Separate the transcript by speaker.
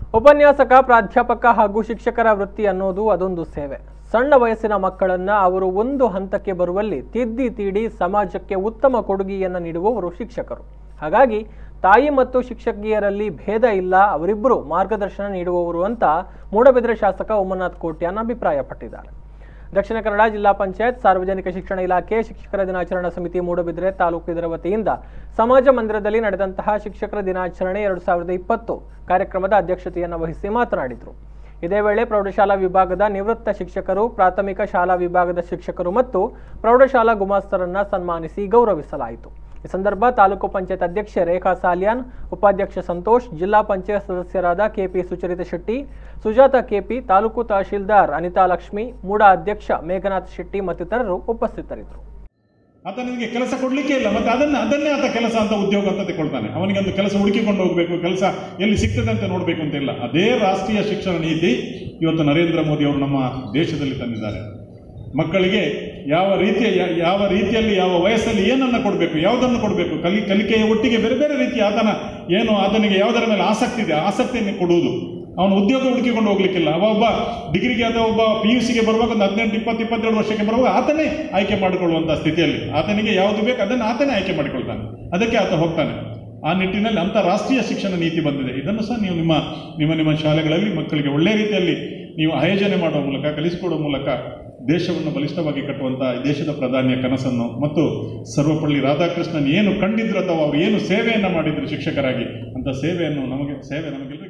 Speaker 1: ಉಪನ್ಯಾಸಕ ಪ್ರಾಧ್ಯಾಪಕ ಹಾಗೂ ಶಿಕ್ಷಕರ ವೃತ್ತಿ ಅನ್ನೋದು ಅದೊಂದು ಸೇವೆ ಸಣ್ಣ ವಯಸ್ಸಿನ ಮಕ್ಕಳನ್ನ ಅವರು ಒಂದು ಹಂತಕ್ಕೆ ಬರುವಲ್ಲಿ ತಿದ್ದಿ ತೀಡಿ ಸಮಾಜಕ್ಕೆ ಉತ್ತಮ ಕೊಡುಗೆಯನ್ನು ನೀಡುವವರು ಶಿಕ್ಷಕರು ಹಾಗಾಗಿ ತಾಯಿ ಮತ್ತು ಶಿಕ್ಷಕಿಯರಲ್ಲಿ ಭೇದ ಇಲ್ಲ ಅವರಿಬ್ಬರು ಮಾರ್ಗದರ್ಶನ ನೀಡುವವರು ಅಂತ ಮೂಡಬಿದ್ರೆ ಶಾಸಕ ಉಮನಾಥ್ ಕೋಟ್ಯಾನ್ ಅಭಿಪ್ರಾಯಪಟ್ಟಿದ್ದಾರೆ ದಕ್ಷಿಣ ಕನ್ನಡ ಜಿಲ್ಲಾ ಪಂಚಾಯತ್ ಸಾರ್ವಜನಿಕ ಶಿಕ್ಷಣ ಇಲಾಖೆ ಶಿಕ್ಷಕರ ದಿನಾಚರಣಾ ಸಮಿತಿ ಮೂಡಬಿದ್ರೆ ತಾಲೂಕು ಇದರ ವತಿಯಿಂದ ಸಮಾಜ ಮಂದಿರದಲ್ಲಿ ನಡೆದಂತಹ ಶಿಕ್ಷಕರ ದಿನಾಚರಣೆ ಎರಡು ಸಾವಿರದ ಇಪ್ಪತ್ತು ಕಾರ್ಯಕ್ರಮದ ಅಧ್ಯಕ್ಷತೆಯನ್ನು ವಹಿಸಿ ಮಾತನಾಡಿದರು ಇದೇ ವೇಳೆ ಪ್ರೌಢಶಾಲಾ ವಿಭಾಗದ ನಿವೃತ್ತ ಶಿಕ್ಷಕರು ಪ್ರಾಥಮಿಕ ಶಾಲಾ ವಿಭಾಗದ ಶಿಕ್ಷಕರು ಮತ್ತು ಪ್ರೌಢಶಾಲಾ ಗುಮಾಸ್ತರನ್ನ ಸನ್ಮಾನಿಸಿ ಗೌರವಿಸಲಾಯಿತು ಈ ಸಂದರ್ಭ ತಾಲೂಕು ಪಂಚಾಯತ್ ಅಧ್ಯಕ್ಷೆ ರೇಖಾ ಸಾಲಿಯಾನ್ ಉಪಾಧ್ಯಕ್ಷ ಸಂತೋಷ್ ಜಿಲ್ಲಾ ಪಂಚಾಯತ್ ಸದಸ್ಯರಾದ ಕೆಪಿ ಸುಚರಿತ ಶೆಟ್ಟಿ ಸುಜಾತ ಕೆಪಿ ತಾಲೂಕು ತಹಶೀಲ್ದಾರ್ ಅನಿತಾ ಲಕ್ಷ್ಮಿ ಮೂಡ ಅಧ್ಯಕ್ಷ ಮೇಘನಾಥ್ ಶೆಟ್ಟಿ ಮತ್ತಿತರರು ಉಪಸ್ಥಿತರಿದ್ದರು
Speaker 2: ಆತ ನಿನಗೆ ಕೆಲಸ ಕೊಡ್ಲಿಕ್ಕೆ ಇಲ್ಲ ಮತ್ತೆ ಅದನ್ನ ಅದನ್ನೇ ಆತ ಕೆಲಸ ಅಂತ ಉದ್ಯೋಗ ಅಂತ ತಗೊಳ್ತಾನೆ ಅವನಿಗೆ ಒಂದು ಕೆಲಸ ಹುಡುಕಿಕೊಂಡು ಹೋಗಬೇಕು ಕೆಲಸ ಎಲ್ಲಿ ಸಿಗ್ತದೆ ಅಂತ ನೋಡಬೇಕು ಅಂತ ಇಲ್ಲ ಅದೇ ರಾಷ್ಟ್ರೀಯ ಶಿಕ್ಷಣ ನೀತಿ ಇವತ್ತು ನರೇಂದ್ರ ಮೋದಿ ಅವರು ನಮ್ಮ ದೇಶದಲ್ಲಿ ತಂದಿದ್ದಾರೆ ಮಕ್ಕಳಿಗೆ ಯಾವ ರೀತಿಯ ಯಾ- ಯಾವ ರೀತಿಯಲ್ಲಿ ಯಾವ ವಯಸ್ಸಲ್ಲಿ ಏನನ್ನು ಕೊಡಬೇಕು ಯಾವುದನ್ನು ಕೊಡಬೇಕು ಕಲಿ ಕಲಿಕೆಯ ಒಟ್ಟಿಗೆ ಬೇರೆ ಬೇರೆ ರೀತಿಯ ಆತನ ಏನು ಆತನಿಗೆ ಯಾವುದರ ಮೇಲೆ ಆಸಕ್ತಿ ಇದೆ ಆಸಕ್ತಿಯನ್ನು ಕೊಡುವುದು ಅವನು ಉದ್ಯೋಗ ಹುಡುಕಿಕೊಂಡು ಹೋಗ್ಲಿಕ್ಕಿಲ್ಲ ಅವ ಒಬ್ಬ ಡಿಗ್ರಿಗೆ ಅಥವಾ ಒಬ್ಬ ಪಿ ಯು ಸಿಗೆ ಬರುವಾಗ ಒಂದು ಹದಿನೆಂಟು ಇಪ್ಪತ್ತು ಇಪ್ಪತ್ತೆರಡು ವರ್ಷಕ್ಕೆ ಬರುವಾಗ ಆತನೇ ಆಯ್ಕೆ ಮಾಡಿಕೊಳ್ಳುವಂಥ ಸ್ಥಿತಿಯಲ್ಲಿ ಆತನಿಗೆ ಯಾವುದು ಬೇಕು ಅದನ್ನು ಆತನೇ ಆಯ್ಕೆ ಮಾಡಿಕೊಳ್ತಾನೆ ಅದಕ್ಕೆ ಆತ ಹೋಗ್ತಾನೆ ಆ ನಿಟ್ಟಿನಲ್ಲಿ ಅಂತಾರಾಷ್ಟ್ರೀಯ ಶಿಕ್ಷಣ ನೀತಿ ಬಂದಿದೆ ಇದನ್ನು ಸಹ ನೀವು ನಿಮ್ಮ ನಿಮ್ಮ ನಿಮ್ಮ ಶಾಲೆಗಳಲ್ಲಿ ಮಕ್ಕಳಿಗೆ ಒಳ್ಳೆಯ ರೀತಿಯಲ್ಲಿ ನೀವು ಆಯೋಜನೆ ಮಾಡುವ ಮೂಲಕ ಕಲಿಸಿಕೊಡುವ ಮೂಲಕ ದೇಶವನ್ನು ಬಲಿಷ್ಠವಾಗಿ ಕಟ್ಟುವಂಥ ಈ ದೇಶದ ಪ್ರಧಾನಿಯ ಕನಸನ್ನು ಮತ್ತು ಸರ್ವಪಳ್ಳಿ ರಾಧಾಕೃಷ್ಣನ್ ಏನು ಕಂಡಿದ್ರು ಅಥವಾ ಅವರು ಏನು ಸೇವೆಯನ್ನು ಮಾಡಿದ್ರು ಶಿಕ್ಷಕರಾಗಿ ಅಂತ ಸೇವೆಯನ್ನು ನಮಗೆ ಸೇವೆ ನಮಗೆಲ್ಲರಿಗೂ